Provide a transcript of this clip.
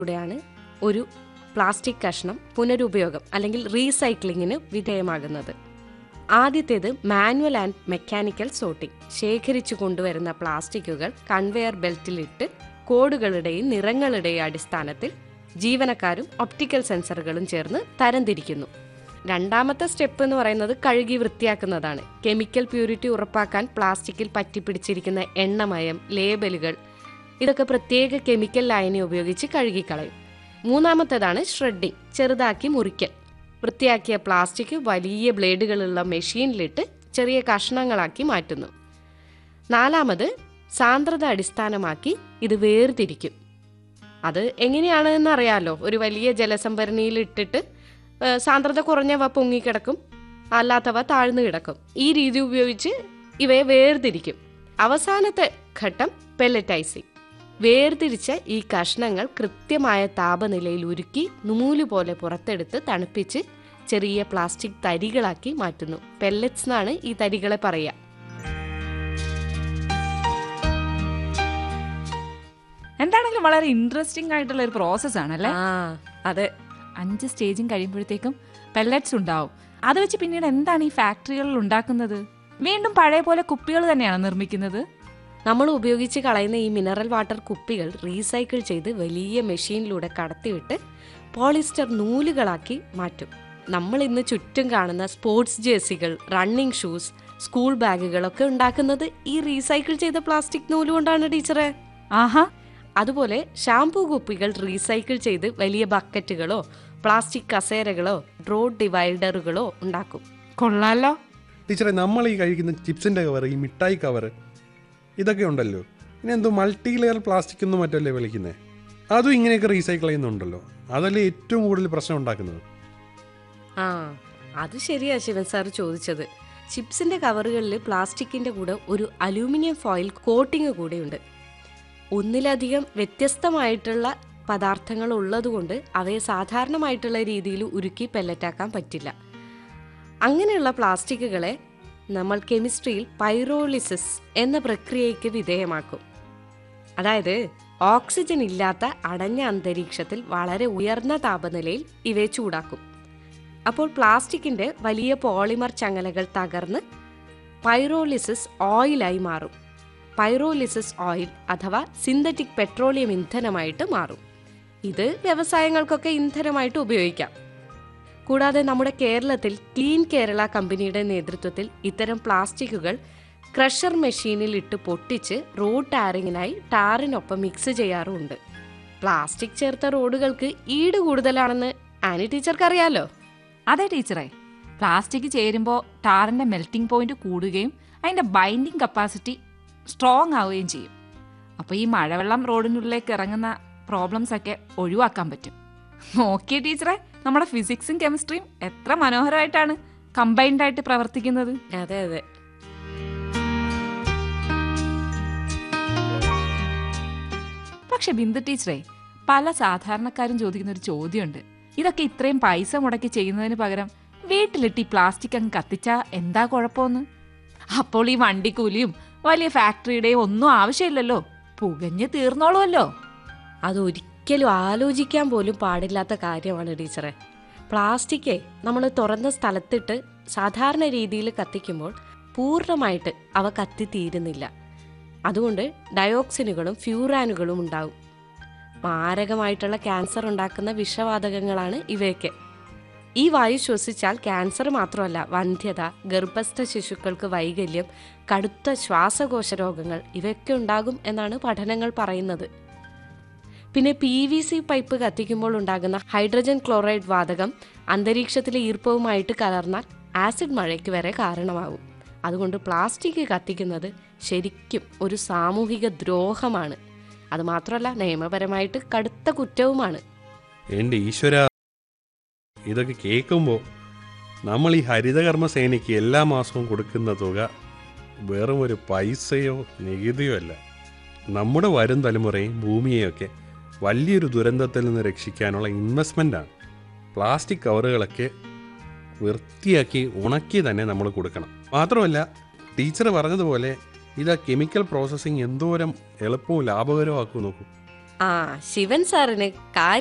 കൂടെയാണ് ഒരു പ്ലാസ്റ്റിക് കഷ്ണം പുനരുപയോഗം അല്ലെങ്കിൽ റീസൈക്ലിങ്ങിന് വിധേയമാകുന്നത് ആദ്യത്തേത് മാനുവൽ ആൻഡ് മെക്കാനിക്കൽ സോർട്ടിംഗ് ശേഖരിച്ചു കൊണ്ടുവരുന്ന പ്ലാസ്റ്റിക്കുകൾ കൺവെയർ ബെൽറ്റിലിട്ട് കോഡുകളുടെയും നിറങ്ങളുടെയും അടിസ്ഥാനത്തിൽ ജീവനക്കാരും ഒപ്റ്റിക്കൽ സെൻസറുകളും ചേർന്ന് തരംതിരിക്കുന്നു രണ്ടാമത്തെ സ്റ്റെപ്പ് എന്ന് പറയുന്നത് കഴുകി വൃത്തിയാക്കുന്നതാണ് കെമിക്കൽ പ്യൂരിറ്റി ഉറപ്പാക്കാൻ പ്ലാസ്റ്റിക്കിൽ പറ്റിപ്പിടിച്ചിരിക്കുന്ന എണ്ണമയം ലേബലുകൾ ഇതൊക്കെ പ്രത്യേക കെമിക്കൽ ലായനി ഉപയോഗിച്ച് കഴുകിക്കളയും മൂന്നാമത്തേതാണ് ഷ്രെഡിംഗ് ചെറുതാക്കി മുറിക്കൽ വൃത്തിയാക്കിയ പ്ലാസ്റ്റിക് വലിയ ബ്ലേഡുകളുള്ള മെഷീനിലിട്ട് ചെറിയ കഷ്ണങ്ങളാക്കി മാറ്റുന്നു നാലാമത് സാന്ദ്രത അടിസ്ഥാനമാക്കി ഇത് വേർതിരിക്കും അത് എങ്ങനെയാണെന്ന് അറിയാലോ ഒരു വലിയ ജലസംഭരണിയിൽ ഇട്ടിട്ട് ഏ, സാന്ദ്രത കുറഞ്ഞവ പൊങ്ങിക്കിടക്കും അല്ലാത്തവ താഴ്ന്നു കിടക്കും ഈ രീതി ഉപയോഗിച്ച് ഇവയെ വേർതിരിക്കും അവസാനത്തെ ഘട്ടം പെല്ലറ്റൈസിങ് വേർതിരിച്ച ഈ കഷ്ണങ്ങൾ കൃത്യമായ താപനിലയിൽ ഉരുക്കി നൂല് പോലെ പുറത്തെടുത്ത് തണുപ്പിച്ച് ചെറിയ പ്ലാസ്റ്റിക് തരികളാക്കി മാറ്റുന്നു പെല്ലറ്റ്സ് എന്നാണ് ഈ തരികളെ പറയുക എന്താണെങ്കിലും വളരെ ഇൻട്രസ്റ്റിംഗ് ആയിട്ടുള്ള ഒരു പ്രോസസ് ആണല്ലേ ആ അതെ അഞ്ച് സ്റ്റേജും കഴിയുമ്പോഴത്തേക്കും പെല്ലറ്റ്സ് ഉണ്ടാവും അത് വെച്ച് പിന്നീട് എന്താണ് ഈ ഫാക്ടറികളിൽ ഉണ്ടാക്കുന്നത് വീണ്ടും പഴയ പോലെ കുപ്പികൾ തന്നെയാണ് നിർമ്മിക്കുന്നത് നമ്മൾ ഉപയോഗിച്ച് കളയുന്ന ഈ മിനറൽ വാട്ടർ കുപ്പികൾ റീസൈക്കിൾ ചെയ്ത് വലിയ മെഷീനിലൂടെ കടത്തിവിട്ട് പോളിസ്റ്റർ നൂലുകളാക്കി മാറ്റും നമ്മൾ ഇന്ന് ചുറ്റും കാണുന്ന സ്പോർട്സ് ജേഴ്സികൾ റണ്ണിങ് ഷൂസ് സ്കൂൾ ബാഗുകളൊക്കെ ഉണ്ടാക്കുന്നത് ഈ റീസൈക്കിൾ ചെയ്ത പ്ലാസ്റ്റിക് നൂല് കൊണ്ടാണ് ടീച്ചറെ ആഹാ അതുപോലെ ഷാംപൂ കുപ്പികൾ റീസൈക്കിൾ ചെയ്ത് വലിയ ബക്കറ്റുകളോ പ്ലാസ്റ്റിക് കസേരകളോ റോഡ് ഡിവൈഡറുകളോ ഉണ്ടാക്കും കൊള്ളാലോ ടീച്ചറെ നമ്മൾ ഈ കഴിക്കുന്ന ചിപ്സിൻ്റെ കവർ ഈ മിഠായി കവർ ഇതൊക്കെ ഉണ്ടല്ലോ ഇനി എന്തോ മൾട്ടി ലെയർ പ്ലാസ്റ്റിക് ഒന്നും മറ്റല്ലേ വിളിക്കുന്നത് അതും ഇങ്ങനെയൊക്കെ റീസൈക്കിൾ ചെയ്യുന്നുണ്ടല്ലോ അതല്ലേ ഏറ്റവും കൂടുതൽ പ്രശ്നം ഉണ്ടാക്കുന്നത് ആ അത് ശരിയാ ശിവൻ സാർ ചോദിച്ചത് ചിപ്സിന്റെ കവറുകളിൽ പ്ലാസ്റ്റിക്കിന്റെ കൂടെ ഒരു അലൂമിനിയം ഫോയിൽ കോട്ടിംഗ് കൂടെയുണ്ട് ഒന്നിലധികം വ്യത്യസ്തമായിട്ടുള്ള പദാർത്ഥങ്ങൾ ഉള്ളതുകൊണ്ട് അവയെ സാധാരണമായിട്ടുള്ള രീതിയിൽ ഉരുക്കി പെല്ലറ്റാക്കാൻ പറ്റില്ല അങ്ങനെയുള്ള പ്ലാസ്റ്റിക്കുകളെ നമ്മൾ കെമിസ്ട്രിയിൽ പൈറോളിസിസ് എന്ന പ്രക്രിയയ്ക്ക് വിധേയമാക്കും അതായത് ഓക്സിജൻ ഇല്ലാത്ത അടഞ്ഞ അന്തരീക്ഷത്തിൽ വളരെ ഉയർന്ന താപനിലയിൽ ഇവയെ ചൂടാക്കും അപ്പോൾ പ്ലാസ്റ്റിക്കിന്റെ വലിയ പോളിമർ ചങ്ങലകൾ തകർന്ന് പൈറോലിസിസ് ഓയിലായി മാറും പൈറോലിസിസ് ഓയിൽ അഥവാ സിന്തറ്റിക് പെട്രോളിയം ഇന്ധനമായിട്ട് മാറും ഇത് വ്യവസായങ്ങൾക്കൊക്കെ ഇന്ധനമായിട്ട് ഉപയോഗിക്കാം കൂടാതെ നമ്മുടെ കേരളത്തിൽ ക്ലീൻ കേരള കമ്പനിയുടെ നേതൃത്വത്തിൽ ഇത്തരം പ്ലാസ്റ്റിക്കുകൾ ക്രഷർ മെഷീനിൽ ഇട്ട് പൊട്ടിച്ച് റോഡ് ടാറിങ്ങിനായി ടാറിനൊപ്പം മിക്സ് ചെയ്യാറുമുണ്ട് പ്ലാസ്റ്റിക് ചേർത്ത റോഡുകൾക്ക് ഈട് കൂടുതലാണെന്ന് ആനി ടീച്ചർക്ക് അറിയാലോ അതെ ടീച്ചറെ പ്ലാസ്റ്റിക് ചേരുമ്പോൾ ടാറിന്റെ മെൽറ്റിംഗ് പോയിന്റ് കൂടുകയും അതിന്റെ ബൈൻഡിങ് കപ്പാസിറ്റി സ്ട്രോങ് ആവുകയും ചെയ്യും അപ്പോൾ ഈ മഴവെള്ളം റോഡിനുള്ളിലേക്ക് ഇറങ്ങുന്ന പ്രോബ്ലംസ് ഒക്കെ ഒഴിവാക്കാൻ പറ്റും നോക്കിയ ടീച്ചറെ നമ്മുടെ ഫിസിക്സും കെമിസ്ട്രിയും എത്ര മനോഹരമായിട്ടാണ് കമ്പൈൻഡ് ആയിട്ട് പ്രവർത്തിക്കുന്നത് അതെ അതെ പക്ഷെ ബിന്ദു ടീച്ചറെ പല സാധാരണക്കാരും ചോദിക്കുന്ന ഒരു ചോദ്യമുണ്ട് ഇതൊക്കെ ഇത്രയും പൈസ മുടക്കി ചെയ്യുന്നതിന് പകരം വീട്ടിലിട്ട് ഈ പ്ലാസ്റ്റിക് അങ്ങ് കത്തിച്ചാ എന്താ കുഴപ്പമെന്ന് അപ്പോൾ ഈ വണ്ടിക്കൂലിയും വലിയ ഫാക്ടറിയുടെയും ഒന്നും ആവശ്യമില്ലല്ലോ പുകഞ്ഞ് തീർന്നോളുമല്ലോ അതൊരിക്കലും ആലോചിക്കാൻ പോലും പാടില്ലാത്ത കാര്യമാണ് ടീച്ചറെ പ്ലാസ്റ്റിക്കേ നമ്മൾ തുറന്ന സ്ഥലത്തിട്ട് സാധാരണ രീതിയിൽ കത്തിക്കുമ്പോൾ പൂർണ്ണമായിട്ട് അവ കത്തിത്തീരുന്നില്ല അതുകൊണ്ട് ഡയോക്സിനുകളും ഫ്യൂറാനുകളും ഉണ്ടാവും മാരകമായിട്ടുള്ള ക്യാൻസർ ഉണ്ടാക്കുന്ന വിഷവാതകങ്ങളാണ് ഇവയൊക്കെ ഈ വായു ശ്വസിച്ചാൽ ക്യാൻസർ മാത്രമല്ല വന്ധ്യത ഗർഭസ്ഥ ശിശുക്കൾക്ക് വൈകല്യം കടുത്ത ശ്വാസകോശ രോഗങ്ങൾ ഇവയൊക്കെ ഉണ്ടാകും എന്നാണ് പഠനങ്ങൾ പറയുന്നത് പിന്നെ പി വി സി പൈപ്പ് കത്തിക്കുമ്പോൾ ഉണ്ടാകുന്ന ഹൈഡ്രജൻ ക്ലോറൈഡ് വാതകം അന്തരീക്ഷത്തിലെ ഈർപ്പവുമായിട്ട് കലർന്നാൽ ആസിഡ് മഴയ്ക്ക് വരെ കാരണമാകും അതുകൊണ്ട് പ്ലാസ്റ്റിക് കത്തിക്കുന്നത് ശരിക്കും ഒരു സാമൂഹിക ദ്രോഹമാണ് അതുമാത്രമല്ല നിയമപരമായിട്ട് കടുത്ത കുറ്റവുമാണ് എൻ്റെ ഈശ്വര ഇതൊക്കെ കേൾക്കുമ്പോൾ നമ്മൾ ഈ ഹരിതകർമ്മ സേനയ്ക്ക് എല്ലാ മാസവും കൊടുക്കുന്ന തുക വെറും ഒരു പൈസയോ നികുതിയോ അല്ല നമ്മുടെ വരും തലമുറയും ഭൂമിയെയൊക്കെ വലിയൊരു ദുരന്തത്തിൽ നിന്ന് രക്ഷിക്കാനുള്ള ഇൻവെസ്റ്റ്മെൻ്റാണ് പ്ലാസ്റ്റിക് കവറുകളൊക്കെ വൃത്തിയാക്കി ഉണക്കി തന്നെ നമ്മൾ കൊടുക്കണം മാത്രമല്ല ടീച്ചർ പറഞ്ഞതുപോലെ ഇത് കെമിക്കൽ പ്രോസസ്സിങ് എന്തോരം എളുപ്പവും ലാഭകരവും ആക്കും നോക്കൂ ആ ശിവൻ സാറിന് കാര്യം